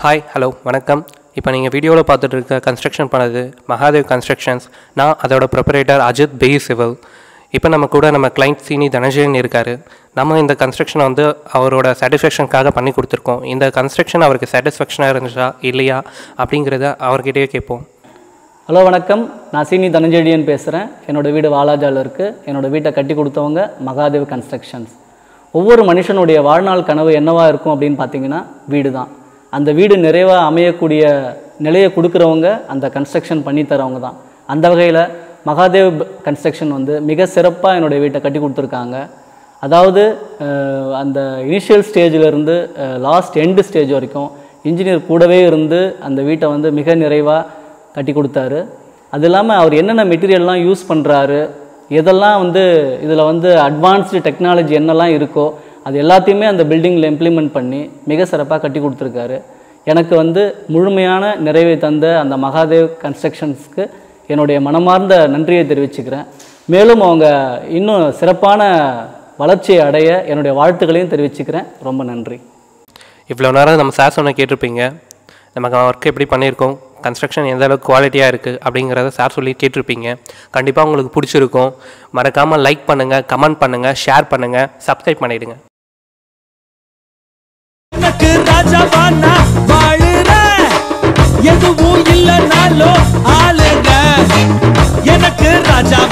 hi hello வணக்கம் இப்போ நீங்கள் வீடியோவில் பார்த்துட்டு இருக்க கன்ஸ்ட்ரக்ஷன் பண்ணது மகாதேவ் கன்ஸ்ட்ரக்ஷன்ஸ் நான் அதோட ப்ரொப்பரேட்டர் அஜித் பெய் சிவல் இப்போ நம்ம கூட நம்ம கிளைண்ட் சீனி தனஞ்சயன் இருக்கார் நம்ம இந்த கன்ஸ்ட்ரக்ஷனை வந்து அவரோட சாட்டிஸ்ஃபேக்ஷனுக்காக பண்ணி கொடுத்துருக்கோம் இந்த கன்ஸ்ட்ரக்ஷன் அவருக்கு சாட்டிஸ்ஃபேக்ஷனாக இருந்துச்சா இல்லையா அப்படிங்கிறத அவர்கிட்டயே கேட்போம் ஹலோ வணக்கம் நான் சீனி தனஞ்செழியன் பேசுகிறேன் என்னோடய வீடு வாலாஜாவில் இருக்குது என்னோடய வீட்டை கட்டி கொடுத்தவங்க மகாதேவ் கன்ஸ்ட்ரக்ஷன்ஸ் ஒவ்வொரு மனுஷனுடைய வாழ்நாள் கனவு என்னவா இருக்கும் அப்படின்னு பார்த்தீங்கன்னா வீடு தான் அந்த வீடு நிறைவாக அமையக்கூடிய நிலையை கொடுக்குறவங்க அந்த கன்ஸ்ட்ரக்ஷன் பண்ணி தரவங்க தான் அந்த வகையில் மகாதேவ் கன்ஸ்ட்ரக்ஷன் வந்து மிக சிறப்பாக என்னுடைய வீட்டை கட்டி கொடுத்துருக்காங்க அதாவது அஹ், அந்த இனிஷியல் ஸ்டேஜிலேருந்து லாஸ்ட் எண்டு ஸ்டேஜ் வரைக்கும் இன்ஜினியர் கூடவே இருந்து அந்த வீட்டை வந்து மிக நிறைவாக கட்டி கொடுத்தாரு அது இல்லாமல் அவர் என்னென்ன மெட்டீரியல்லாம் யூஸ் பண்ணுறாரு எதெல்லாம் வந்து இதில் வந்து அட்வான்ஸ்டு டெக்னாலஜி என்னெல்லாம் இருக்கோ அது எல்லாத்தையுமே அந்த பில்டிங்கில் இம்ப்ளிமெண்ட் பண்ணி மிக சிறப்பாக கட்டி கொடுத்துருக்காரு எனக்கு வந்து முழுமையான நிறைவை தந்த அந்த மகாதேவ் கன்ஸ்ட்ரக்ஷன்ஸ்க்கு என்னுடைய மனமார்ந்த நன்றியை தெரிவிச்சுக்கிறேன் மேலும் அவங்க இன்னும் சிறப்பான வளர்ச்சியை அடைய என்னுடைய வாழ்த்துக்களையும் தெரிவிச்சுக்கிறேன் ரொம்ப நன்றி இவ்வளோ நேரம் நம்ம சார் சொன்ன கேட்டிருப்பீங்க நமக்கு ஒர்க் எப்படி பண்ணியிருக்கோம் கன்ஸ்ட்ரக்ஷன் எந்த அளவுக்கு குவாலிட்டியாக இருக்குது அப்படிங்கிறத சார் சொல்லி கேட்டிருப்பீங்க கண்டிப்பாக உங்களுக்கு பிடிச்சிருக்கும் மறக்காமல் லைக் பண்ணுங்கள் கமெண்ட் பண்ணுங்கள் ஷேர் பண்ணுங்கள் சப்ஸ்கிரைப் பண்ணிவிடுங்க எனக்கு ராஜாவா நான் வாழுறேன் எதுவும் இல்லைனாலும் ஆளுங்க எனக்கு ராஜா